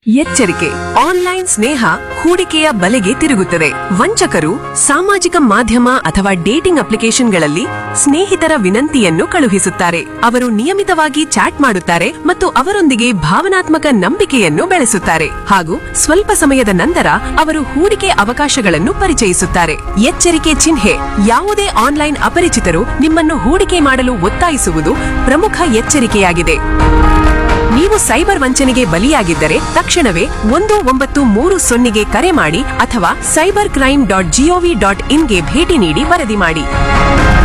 ಎಚ್ಚರಿಕೆ ಆನ್ಲೈನ್ ಸ್ನೇಹ ಹೂಡಿಕೆಯ ಬಲೆಗೆ ತಿರುಗುತ್ತದೆ ವಂಚಕರು ಸಾಮಾಜಿಕ ಮಾಧ್ಯಮ ಅಥವಾ ಡೇಟಿಂಗ್ ಅಪ್ಲಿಕೇಶನ್ಗಳಲ್ಲಿ ಸ್ನೇಹಿತರ ವಿನಂತಿಯನ್ನು ಕಳುಹಿಸುತ್ತಾರೆ ಅವರು ನಿಯಮಿತವಾಗಿ ಚಾಟ್ ಮಾಡುತ್ತಾರೆ ಮತ್ತು ಅವರೊಂದಿಗೆ ಭಾವನಾತ್ಮಕ ನಂಬಿಕೆಯನ್ನು ಬೆಳೆಸುತ್ತಾರೆ ಹಾಗೂ ಸ್ವಲ್ಪ ಸಮಯದ ನಂತರ ಅವರು ಹೂಡಿಕೆ ಅವಕಾಶಗಳನ್ನು ಪರಿಚಯಿಸುತ್ತಾರೆ ಎಚ್ಚರಿಕೆ ಚಿಹ್ನೆ ಯಾವುದೇ ಆನ್ಲೈನ್ ಅಪರಿಚಿತರು ನಿಮ್ಮನ್ನು ಹೂಡಿಕೆ ಮಾಡಲು ಒತ್ತಾಯಿಸುವುದು ಪ್ರಮುಖ ಎಚ್ಚರಿಕೆಯಾಗಿದೆ ನೀವು ಸೈಬರ್ ವಂಚನೆಗೆ ಬಲಿಯಾಗಿದ್ದರೆ ತಕ್ಷಣವೇ ಒಂದು ಒಂಬತ್ತು ಮೂರು ಸೊನ್ನೆಗೆ ಕರೆ ಮಾಡಿ ಅಥವಾ cyber crime dot GOV dot ಇನ್ಗೆ ಭೇಟಿ ನೀಡಿ ವರದಿ ಮಾಡಿ